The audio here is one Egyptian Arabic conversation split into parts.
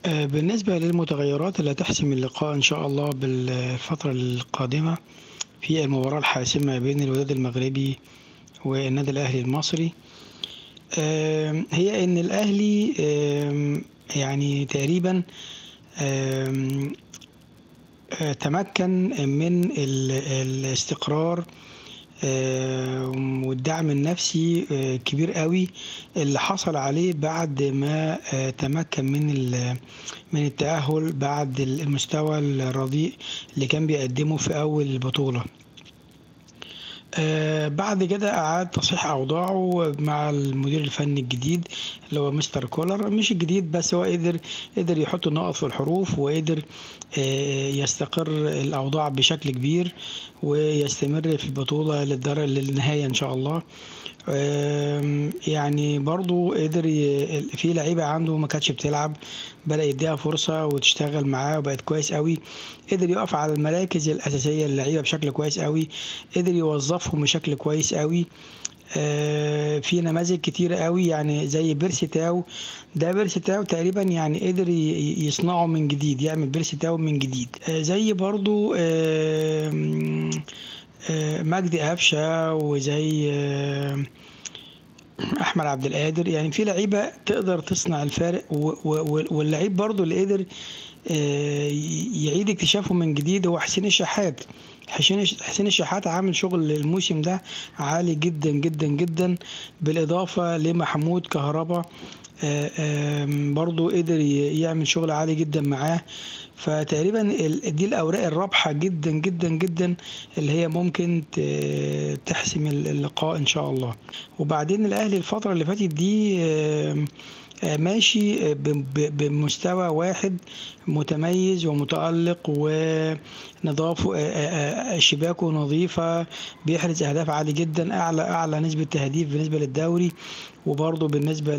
آه، بالنسبة للمتغيرات اللي هتحسم اللقاء إن شاء الله بالفترة القادمة في المباراة الحاسمة بين الوداد المغربي والنادي الأهلي المصري آم، هي إن الأهلي آم، يعني تقريبا آم، آه، تمكن من ال- الاستقرار آه، والدعم النفسي آه، كبير قوي اللي حصل عليه بعد ما آه، تمكن من ال- من التأهل بعد المستوى الرديء اللي كان بيقدمه في أول البطولة آه، بعد كده أعاد تصحيح أوضاعه مع المدير الفني الجديد اللي هو مستر كولر مش الجديد بس هو قدر قدر يحط النقط في الحروف وقدر آه، يستقر الأوضاع بشكل كبير ويستمر في البطولة للدرجة للنهاية إن شاء الله آم، يعني برضو قدر ي... في لعيبة عنده ما كانتش بتلعب بدأ يديها فرصة وتشتغل معاه وبقت كويس قوي قدر يقف على المراكز الأساسية للعيبة بشكل كويس قوي قدر يوظفهم بشكل كويس قوي آه، في نماذج كتيرة قوي يعني زي بيرسي تاو ده بيرسي تاو تقريبا يعني قدر ي- يصنعه من جديد يعمل بيرسي تاو من جديد آه، زي برضو آم، آه، مجدي قفشة وزي آه، احمد عبد القادر يعني في لعيبه تقدر تصنع الفارق و- و- واللعيب برضو اللي قدر آه، يعيد اكتشافه من جديد هو حسين الشحات حسين حسين الشحات عامل شغل الموسم ده عالي جدا جدا جدا بالاضافه لمحمود كهربا آه، آم، برضو قدر ي- يعمل شغل عالي جدا معاه فتقريبا ال- دي الاوراق الرابحه جدا جدا جدا اللي هي ممكن ت- تحسم اللقاء ان شاء الله وبعدين الاهلي الفتره اللي فاتت دي آم، آه، ماشي ب- ب- بمستوى واحد متميز ومتألق ونظافه آه، آه، آه، شباكه نظيفة بيحرز أهداف عالي جدا أعلى أعلى نسبة تهديف بالنسبة للدوري وبرضه بالنسبة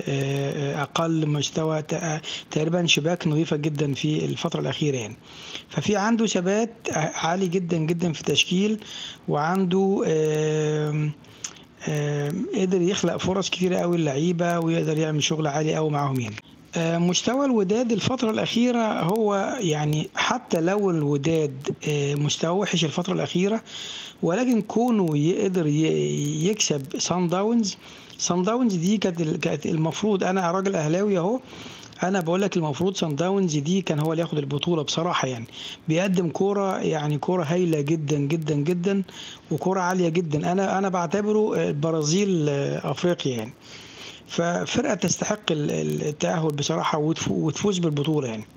لأقل مستوى تق- تقريبا شباك نظيفة جدا في الفترة الأخيرة يعني ففي عنده ثبات عالي جدا جدا في التشكيل وعنده آم، آم، قدر يخلق فرص كتيرة قوي للعيبة ويقدر يعمل شغل عالي قوي معاهم يعني آه، مستوى الوداد الفترة الأخيرة هو يعني حتى لو الوداد آه، مستوى وحش الفترة الأخيرة ولكن كونه يقدر ي- يكسب سان داونز سان داونز دي كانت ال- كانت المفروض أنا راجل أهلاوي أهو انا بقول لك المفروض سان داونز دي كان هو اللي ياخد البطوله بصراحه يعني بيقدم كوره يعني كوره هايله جدا جدا جدا وكوره عاليه جدا انا انا بعتبره البرازيل آه، افريقيا يعني ففرقه تستحق ال- ال- التاهل بصراحه وتف- وتفوز بالبطوله يعني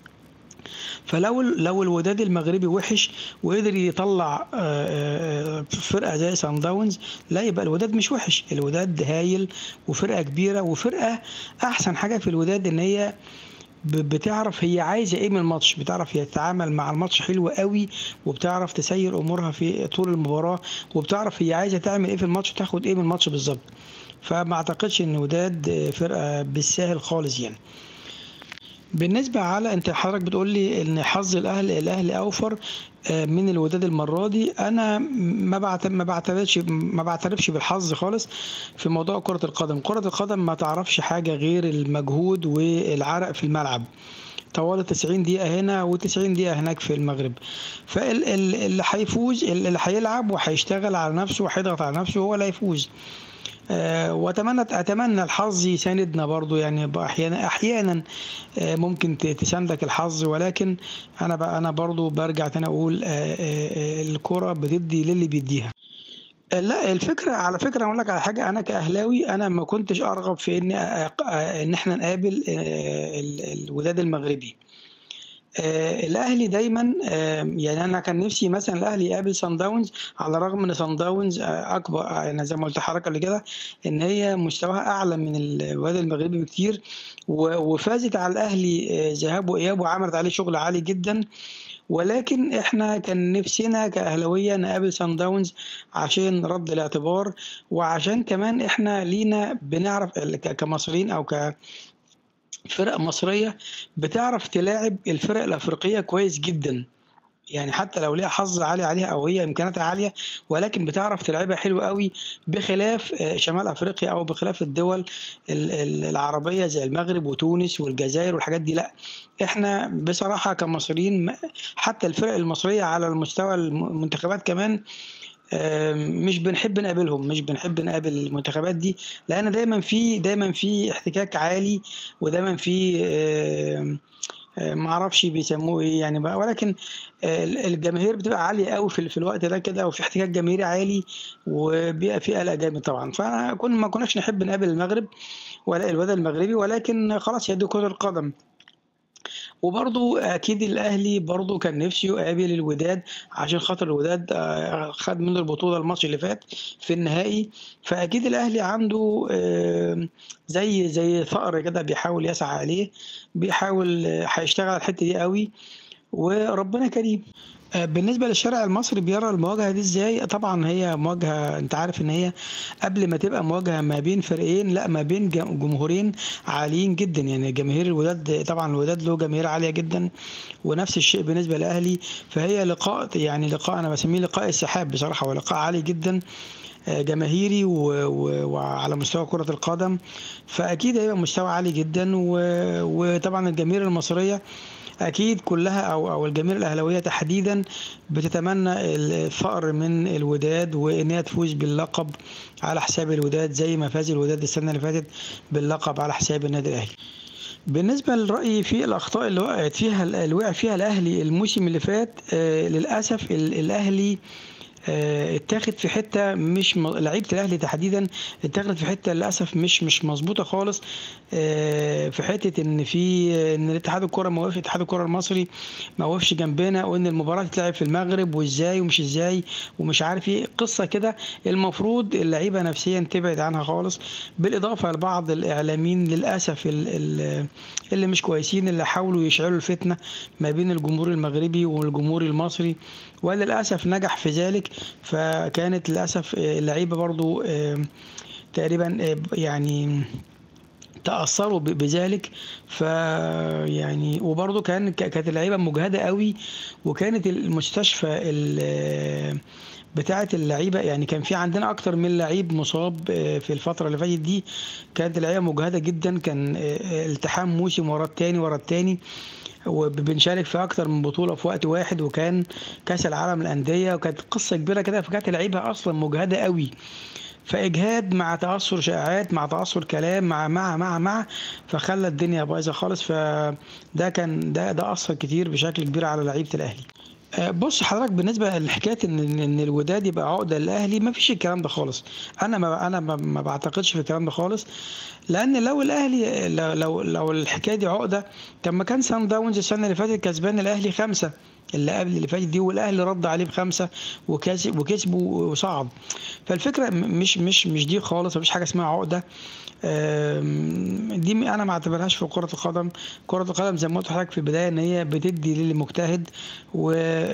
فلو لو الوداد المغربي وحش وقدر يطلع آه، آه، فرقه زي سان داونز لا يبقى الوداد مش وحش الوداد هايل وفرقه كبيره وفرقه احسن حاجه في الوداد ان هي ب- بتعرف هي عايزه ايه من الماتش بتعرف تتعامل مع الماتش حلو قوي وبتعرف تسير امورها في طول المباراه وبتعرف هي عايزه تعمل ايه في الماتش وتاخد ايه من الماتش بالظبط فما اعتقدش ان وداد فرقه بالساهل خالص يعني بالنسبة على انت حضرتك بتقول لي ان حظ الاهلي الاهلي اوفر آه، من الوداد المرة دي انا ما بعت ما بعترفش ما بعترفش بالحظ خالص في موضوع كرة القدم كرة القدم ما تعرفش حاجة غير المجهود والعرق في الملعب طوال 90 دقيقة هنا و90 دقيقة هناك في المغرب فاللي هيفوز اللي هيلعب وهيشتغل على نفسه وهيضغط على نفسه هو اللي هيفوز آه، واتمنى اتمنى الحظ يساندنا برضو يعني بقى احيانا احيانا آه، ممكن ت- تساندك الحظ ولكن انا بقى انا برضو برجع تاني اقول آه، آه، آه، الكرة بتدي للي بيديها آه، لا الفكرة على فكرة اقول لك على حاجة انا كاهلاوي انا ما كنتش ارغب في ان أ- ان احنا نقابل آه، ال- الوداد المغربي آه، الاهلي دايما آه، يعني انا كان نفسي مثلا الاهلي يقابل سان داونز على الرغم ان سان داونز آه، اكبر آه، انا زي ما قلت لحضرتك قبل كده ان هي مستواها اعلى من الوادي المغربي بكتير و- وفازت على الاهلي آه، ذهاب واياب وعملت عليه شغل عالي جدا ولكن احنا كان نفسنا كاهلاويه نقابل سان داونز عشان رد الاعتبار وعشان كمان احنا لينا بنعرف ك- كمصريين او ك فرق مصرية بتعرف تلاعب الفرق الأفريقية كويس جدا يعني حتى لو ليها حظ عالي عليها او هي امكانياتها عاليه ولكن بتعرف تلعبها حلو قوي بخلاف آه، شمال افريقيا او بخلاف الدول العربيه زي المغرب وتونس والجزائر والحاجات دي لا احنا بصراحه كمصريين حتى الفرق المصريه على المستوى المنتخبات كمان مش بنحب نقابلهم مش بنحب نقابل المنتخبات دي لان دايما في دايما في احتكاك عالي ودايما في ما اعرفش بيسموه ايه يعني بقى ولكن الجماهير بتبقى عاليه قوي في, في الوقت ده كده وفي احتكاك جماهيري عالي وبيبقى في قلق جامد طبعا فانا كنا ما كناش نحب نقابل المغرب ولا الوضع المغربي ولكن خلاص هي دي كره القدم وبرضه اكيد الاهلي برضه كان نفسه يقابل الوداد عشان خاطر الوداد آه، خد منه البطوله الماتش اللي فات في النهائي فاكيد الاهلي عنده زي زي ثأر كده بيحاول يسعى عليه بيحاول آه، هيشتغل على الحته دي قوي وربنا كريم آه، بالنسبة للشارع المصري بيرى المواجهة دي ازاي؟ طبعا هي مواجهة انت عارف ان هي قبل ما تبقى مواجهة ما بين فريقين لا ما بين جمهورين عاليين جدا يعني جماهير الوداد طبعا الوداد له جماهير عالية جدا ونفس الشيء بالنسبة لأهلي فهي لقاء يعني لقاء انا بسميه لقاء السحاب بصراحة ولقاء عالي جدا آه، جماهيري وعلى مستوى كرة القدم فأكيد هيبقى مستوى عالي جدا وطبعا الجماهير المصرية اكيد كلها او او الجماهير الاهلاويه تحديدا بتتمنى الفقر من الوداد وان هي تفوز باللقب على حساب الوداد زي ما فاز الوداد السنه اللي فاتت باللقب على حساب النادي الاهلي بالنسبه لرايي في الاخطاء اللي وقعت فيها اللي وقع فيها الاهلي الموسم اللي فات آه للاسف الاهلي آه، اتاخد في حته مش م... لعيبه الاهلي تحديدا اتاخدت في حته للاسف مش مش مظبوطه خالص آه، في حته ان في ان الاتحاد الكره ما وقفش الاتحاد الكره المصري ما وقفش جنبنا وان المباراه تتلعب في المغرب وازاي ومش ازاي ومش عارف ايه قصه كده المفروض اللعيبه نفسيا تبعد عنها خالص بالاضافه لبعض الاعلاميين للاسف اللي مش كويسين اللي حاولوا يشعلوا الفتنه ما بين الجمهور المغربي والجمهور المصري وللاسف نجح في ذلك فكانت للاسف اللعيبه برضو تقريبا يعني تاثروا بذلك فيعني وبرضه كان كانت اللعيبه مجهده قوي وكانت المستشفى بتاعه اللعيبه يعني كان في عندنا اكتر من لعيب مصاب في الفتره اللي فاتت دي كانت اللعيبه مجهده جدا كان التحام موسم ورا التاني ورا التاني وبنشارك في اكتر من بطوله في وقت واحد وكان كاس العالم للانديه وكانت قصه كبيره كده فكانت اللعيبه اصلا مجهده قوي فاجهاد مع تاثر شائعات مع تاثر كلام مع مع مع مع فخلى الدنيا بايظه خالص فده كان ده ده اثر كتير بشكل كبير على لعيبه الاهلي آه، بص حضرتك بالنسبه لحكايه ان ان الوداد يبقى عقده للاهلي ما فيش الكلام ده خالص انا ما انا ما, ما بعتقدش في الكلام ده خالص لان لو الاهلي لو لو الحكايه دي عقده طب ما كان سان داونز السنه اللي فاتت كسبان الاهلي خمسه اللي قبل اللي فاتت دي والاهلي رد عليه بخمسه وكسب وكسب وصعد فالفكره مش مش مش دي خالص مفيش حاجه اسمها عقده دي انا ما اعتبرهاش في كره القدم كره القدم زي ما قلت لحضرتك في البدايه ان هي بتدي للمجتهد و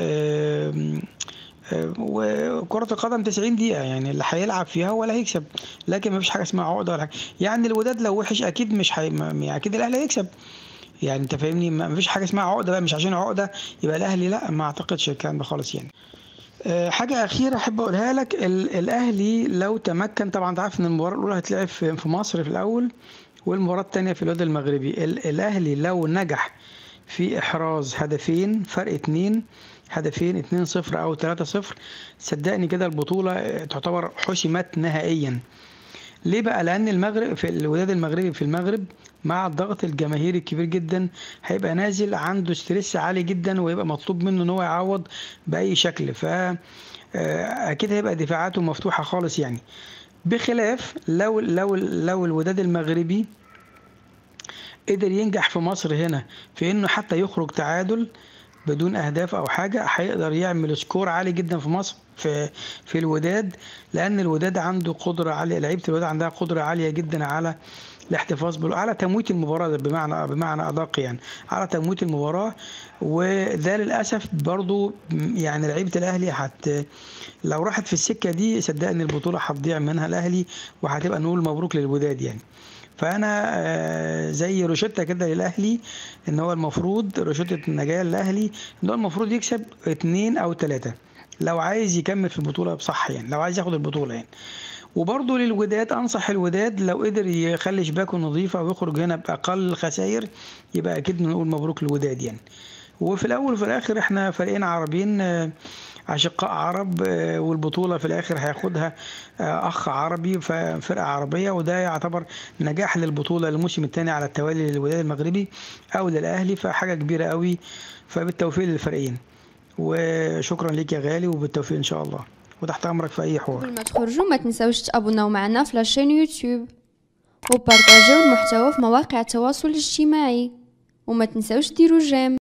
وكرة القدم 90 دقيقة يعني اللي هيلعب فيها هو اللي هيكسب لكن ما فيش حاجة اسمها عقدة ولا حاجة يعني الوداد لو وحش أكيد مش حي... يعني أكيد الأهلي هيكسب يعني أنت فاهمني ما فيش حاجة اسمها عقدة بقى مش عشان عقدة يبقى الأهلي لا ما أعتقدش الكلام ده خالص يعني آه، حاجة أخيرة أحب أقولها لك الأهلي لو تمكن طبعا أنت عارف إن المباراة الأولى هتلعب في مصر في الأول والمباراة الثانية في الواد المغربي الأهلي لو نجح في إحراز هدفين فرق اتنين هدفين اتنين صفر أو تلاتة صفر صدقني كده البطولة تعتبر حسمت نهائيا ليه بقى لأن المغرب في الوداد المغربي في المغرب مع الضغط الجماهيري الكبير جدا هيبقى نازل عنده ستريس عالي جدا ويبقى مطلوب منه ان هو يعوض باي شكل ف آه، اكيد هيبقى دفاعاته مفتوحه خالص يعني بخلاف لو لو لو الوداد المغربي قدر ينجح في مصر هنا في انه حتى يخرج تعادل بدون اهداف او حاجه هيقدر يعمل سكور عالي جدا في مصر في في الوداد لان الوداد عنده قدره عاليه لعيبه الوداد عندها قدره عاليه جدا على الاحتفاظ بال... على تمويت المباراه بمعنى بمعنى ادق يعني على تمويت المباراه وده للاسف برضو يعني لعيبه الاهلي حت لو راحت في السكه دي صدقني البطوله هتضيع منها الاهلي وهتبقى نقول مبروك للوداد يعني فانا آه، زي روشتة كده للاهلي ان هو المفروض روشتة النجاة للاهلي ان هو المفروض يكسب اتنين او تلاتة لو عايز يكمل في البطولة بصح يعني لو عايز ياخد البطولة يعني وبرضه للوداد انصح الوداد لو قدر يخلي شباكه نظيفة ويخرج هنا باقل خسائر يبقى اكيد نقول مبروك للوداد يعني وفي الاول وفي الاخر احنا فريقين عربيين آه، اشقاء عرب آه، والبطوله في الاخر هياخدها آه، اخ عربي فرقه عربيه وده يعتبر نجاح للبطوله الموسم الثاني على التوالي للوداد المغربي او للاهلي فحاجه كبيره قوي فبالتوفيق للفريقين وشكرا ليك يا غالي وبالتوفيق ان شاء الله وتحت امرك في اي حوار قبل ما تخرجوا ما تنساوش تابوناو معنا في لاشين يوتيوب وبارطاجيو المحتوى في مواقع التواصل الاجتماعي وما تنساوش ديروا جيم